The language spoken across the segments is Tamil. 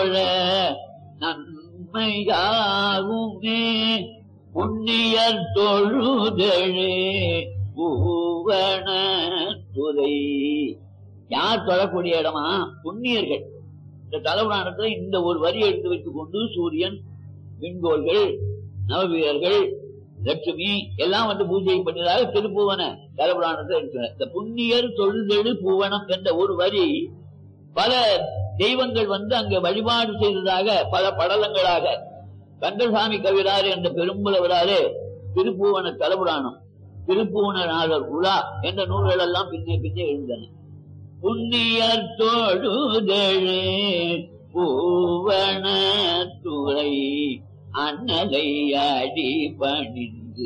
நன்மையாகுமே புண்ணியர் தொழுதழே பூவன துறை யார் தொழக்கூடிய இடமா புண்ணியர்கள் இந்த தலைவரானத்துல இந்த ஒரு வரி எடுத்து வைத்துக் கொண்டு சூரியன் விண்கோள்கள் நவவீரர்கள் லட்சுமி எல்லாம் வந்து பூஜை பண்ணதாக திருப்புவன தலைவரானத்தை இருக்கிறார் இந்த புண்ணியர் தொழுதெழு பூவனம் என்ற ஒரு வரி பல தெய்வங்கள் வந்து அங்க வழிபாடு செய்ததாக பல படலங்களாக கந்தசாமி கவிராறு என்ற பெரும்புலவராலே திருப்பூவன தலைபுராணம் திருப்பூவனாளர் உலா என்ற நூல்கள் எல்லாம் பின்னே பின்னே எழுந்தன புண்ணியர் தொழுதழு பூவன துறை அண்ணலை அடி பணிந்து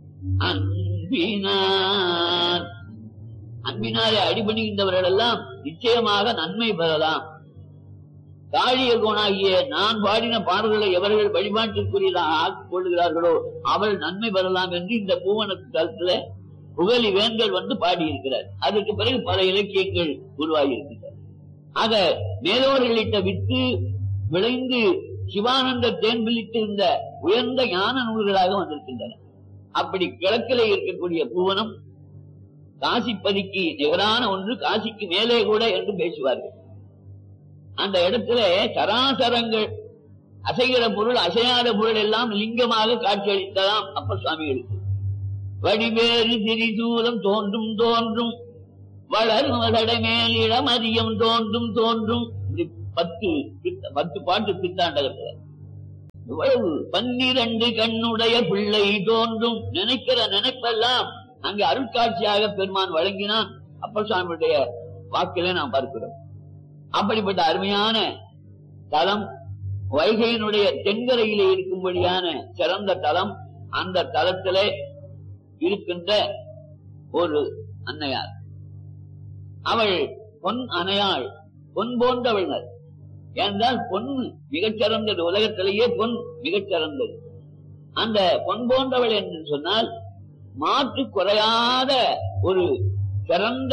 அன்பினார் அன்பினாலே அடிபணிகின்றவர்கள் எல்லாம் நிச்சயமாக நன்மை பெறலாம் காளிய கோணாகிய நான் பாடின பாடல்களை எவர்கள் வழிபாட்டிற்குரியதாக ஆக்கிக் கொள்கிறார்களோ அவள் நன்மை பெறலாம் என்று இந்த பூவன தளத்துல புகழி வேந்தல் வந்து பாடியிருக்கிறார் அதற்கு பிறகு பல இலக்கியங்கள் உருவாகி இருக்கின்றன ஆக மேலோர்களிட்ட வித்து விளைந்து சிவானந்த தேன் விழித்து இந்த உயர்ந்த ஞான நூல்களாக வந்திருக்கின்றன அப்படி கிழக்கிலே இருக்கக்கூடிய பூவனம் காசிப்பதிக்கு நிகரான ஒன்று காசிக்கு மேலே கூட என்று பேசுவார்கள் அந்த இடத்துல சராசரங்கள் அசைகிற பொருள் அசையாத பொருள் எல்லாம் லிங்கமாக காட்சியளித்தலாம் அப்ப சுவாமிகளுக்கு வடிவேறு திரிசூலம் தோன்றும் தோன்றும் வளரும் மேல் இளமதியம் தோன்றும் தோன்றும் இப்படி பத்து பித்த- பத்து பாட்டு பித்தாண்டகத்துல இவ்வளவு பன்னிரண்டு கண்ணுடைய பிள்ளை தோன்றும் நினைக்கிற நினைப்பெல்லாம் அங்கே அருட்காட்சியாக பெருமான் வழங்கினான் அப்பர் சுவாமியுடைய வாக்கிலே நாம் பார்க்கிறோம் அப்படிப்பட்ட அருமையான தலம் வைகையினுடைய தென்கரையிலே இருக்கும்படியான சிறந்த தலம் அந்த தலத்திலே இருக்கின்ற ஒரு அன்னையார் அவள் பொன் அணையாள் பொன் போன்றவள் ஏனென்றால் பொன் மிகச்சிறந்தது உலகத்திலேயே பொன் மிகச்சிறந்தது அந்த பொன் போன்றவள் என்று சொன்னால் மாற்று குறையாத ஒரு சிறந்த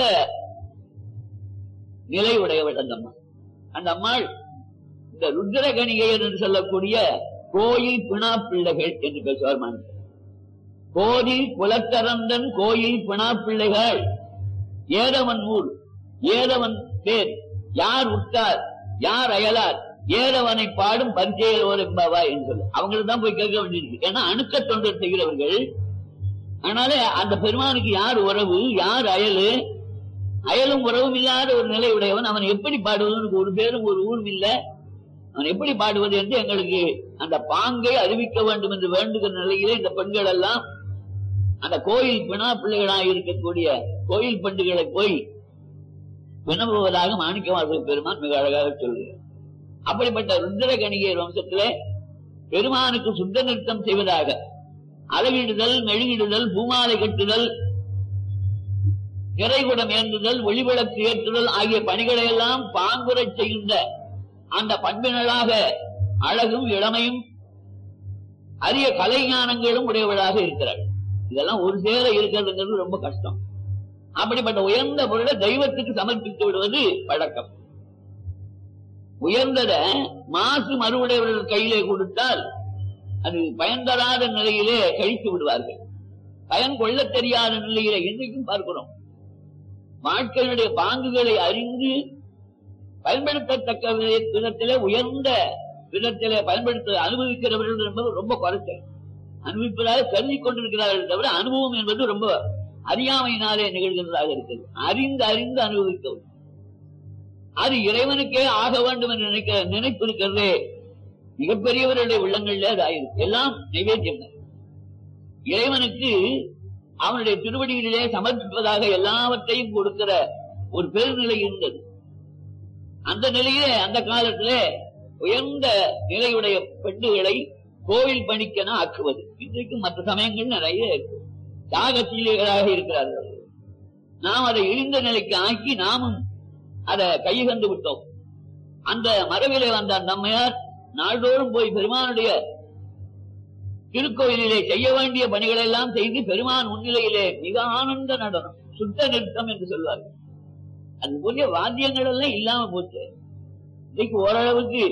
நிலை உடையவள் அந்த அம்மா அந்த அம்மாள் இந்த ருத்ரகணிகையர் என்று சொல்லக்கூடிய கோயில் பிணா பிள்ளைகள் என்று பேசுவார் மாணிக்கம் கோயில் குலத்தரந்தன் கோயில் பிணா பிள்ளைகள் ஏதவன் ஊர் ஏதவன் பேர் யார் உற்றார் யார் அயலார் ஏதவனை பாடும் பரிச்சையோர் என்பவா என்று சொல்லு அவங்களுக்கு தான் போய் கேட்க வேண்டியிருக்கு ஏன்னா அணுக்க தொண்டர் செய்கிறவர்கள் அதனால அந்த பெருமானுக்கு யார் உறவு யார் அயலு அயலும் உறவும் இல்லாத ஒரு நிலை உடையவன் அவன் எப்படி பாடுவதற்கு ஒரு பேரும் ஒரு ஊரும் இல்ல அவன் எப்படி பாடுவது என்று எங்களுக்கு அந்த பாங்கை அறிவிக்க வேண்டும் என்று வேண்டுகிற நிலையிலே இந்த பெண்கள் எல்லாம் அந்த கோயில் பிணா பிள்ளைகளாக இருக்கக்கூடிய கோயில் பெண்டுகளை போய் வினவுவதாக மாணிக்கவாசல் பெருமான் மிக அழகாக சொல்கிறார் அப்படிப்பட்ட ருத்ர கணிகை வம்சத்திலே பெருமானுக்கு சுத்த நிறுத்தம் செய்வதாக அளவிடுதல் மெழுகிடுதல் பூமாலை கட்டுதல் நிறைகுடம் ஏந்துதல் ஒளிவிளக்கு ஏற்றுதல் ஆகிய பணிகளை எல்லாம் பாங்குறச் செய்கின்ற அந்த பண்பினளாக அழகும் இளமையும் அரிய கலை ஞானங்களும் உடையவளாக இருக்கிறாள் இதெல்லாம் ஒரு சேர இருக்கிறதுங்கிறது ரொம்ப கஷ்டம் அப்படிப்பட்ட உயர்ந்த பொருளை தெய்வத்துக்கு சமர்ப்பித்து விடுவது வழக்கம் உயர்ந்தத மாசு மறுவுடையவர்கள் கையிலே கொடுத்தால் அது பயன் தராத நிலையிலே கழித்து விடுவார்கள் பயன் கொள்ளத் தெரியாத நிலையிலே இன்றைக்கும் பார்க்கிறோம் வாழ்க்கையினுடைய பாங்குகளை அறிந்து பயன்படுத்தத்தக்க வி- விதத்திலே உயர்ந்த விதத்திலே பயன்படுத்த அனுபவிக்கிறவர்கள் என்பது ரொம்ப குறைச்சல் அனுபவிப்பதாக கருதி கொண்டிருக்கிறார்கள் தவிர அனுபவம் என்பது ரொம்ப அறியாமையினாலே நிகழ்கிறதாக இருக்கிறது அறிந்து அறிந்து அனுபவிக்கவும் அது இறைவனுக்கே ஆக வேண்டும் என்று நினைக்கிற நினைப்பு இருக்கிறதே மிகப்பெரியவருடைய உள்ளங்களிலே அது ஆயிருக்கு எல்லாம் நைவேத்தியம் தான். இறைவனுக்கு அவனுடைய திருவடிகளிலே சமர்ப்பிப்பதாக எல்லாவற்றையும் கொடுக்கிற ஒரு பெருநிலை இருந்தது அந்த நிலையிலே அந்த காலத்திலே உயர்ந்த நிலையுடைய பெண்டுகளை கோவில் பணிக்கென ஆக்குவது இன்றைக்கு மற்ற சமயங்கள் நிறைய இருக்கு தியாகசீலிகளாக இருக்கிறார்கள் நாம் அதை இழிந்த நிலைக்கு ஆக்கி நாமும் அதை கையகந்து விட்டோம் அந்த மரபிலே வந்த அந்த அம்மையார் நாள்தோறும் போய் பெருமானுடைய திருக்கோயிலிலே செய்ய வேண்டிய பணிகளை எல்லாம் செய்து பெருமான் முன்னிலையிலே மிக ஆனந்த நடனம் சுத்த நிறுத்தம் என்று சொல்வார்கள் அது போல வாத்தியங்கள் எல்லாம் இல்லாம போச்சு இன்னைக்கு ஓரளவுக்கு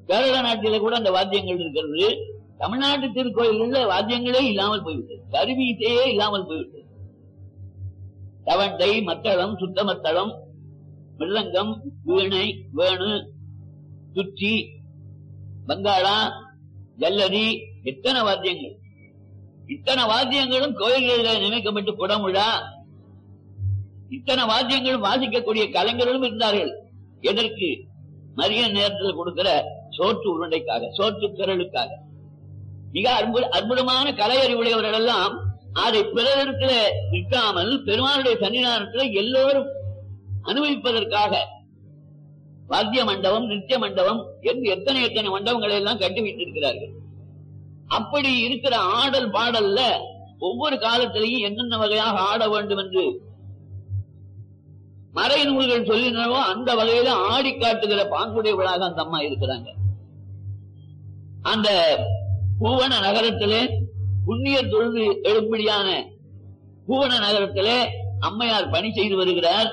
கேரள நாட்டில கூட அந்த வாத்தியங்கள் இருக்கிறது தமிழ்நாட்டு திருக்கோயில்கள்ல வாத்தியங்களே இல்லாமல் போய்விட்டது கருவீசையே இல்லாமல் போய்விட்டது தவண்டை மத்தளம் சுத்தமத்தளம் மிருதங்கம் வீணை வேணு சுச்சி பங்காளா ஜல்லரி எத்தனை வாத்தியங்கள் இத்தனை வாத்தியங்களும் கோயில்களில் நியமிக்கப்பட்டு குடமுழா இத்தனை வாத்தியங்களும் வாசிக்கக்கூடிய கலைஞர்களும் இருந்தார்கள் எதற்கு மதிய நேரத்தில் கொடுக்கிற சோற்று உருண்டைக்காக சோற்று திரளுக்காக மிக அற்புத அற்புதமான கலை அறிவுடையவர்கள் எல்லாம் அதை பிறரிடத்துல விற்காமல் பெருமானுடைய சன்னிதானத்தில் எல்லோரும் அனுபவிப்பதற்காக வாத்திய மண்டபம் நித்திய மண்டபம் என்று எத்தனை எத்தனை மண்டபங்களை எல்லாம் கட்டி வைத்திருக்கிறார்கள் அப்படி இருக்கிற ஆடல் பாடல்ல ஒவ்வொரு காலத்திலையும் என்னென்ன வகையாக ஆட வேண்டும் என்று மறை நூல்கள் சொல்லினவோ அந்த வகையில ஆடி காட்டுகிற பாங்குடையவளாக அந்த அம்மா இருக்கிறாங்க அந்த பூவன நகரத்திலே புண்ணிய தொழுது எழும்படியான பூவன நகரத்திலே அம்மையார் பணி செய்து வருகிறார்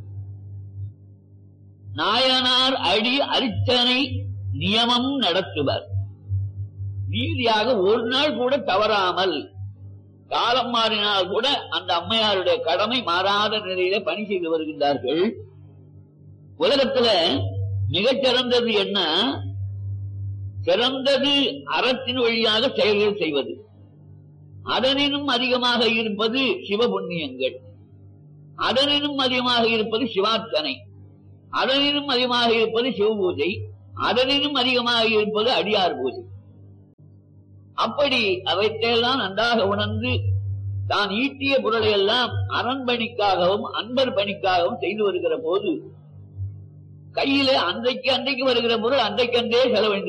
நாயனார் அடி அரிச்சனை நியமம் நடத்துவர் நீதியாக ஒரு நாள் கூட தவறாமல் காலம் மாறினால் கூட அந்த அம்மையாருடைய கடமை மாறாத நிலையில பணி செய்து வருகின்றார்கள் உலகத்துல மிகச்சிறந்தது என்ன சிறந்தது அறத்தின் வழியாக செயல்கள் செய்வது அதனினும் அதிகமாக இருப்பது சிவபுண்ணியங்கள் அதனினும் அதிகமாக இருப்பது சிவார்த்தனை அதனினும் அதிகமாக இருப்பது சிவ பூஜை அதனினும் அதிகமாக இருப்பது அடியார் பூஜை அப்படி அவற்றையெல்லாம் நன்றாக உணர்ந்து தான் ஈட்டிய பொருளை எல்லாம் அரண்பணிக்காகவும் அன்பர் பணிக்காகவும் செய்து வருகிற போது கையில அன்றைக்கு அன்றைக்கு வருகிற பொருள் அன்றைக்கன்றே செலவழிந்து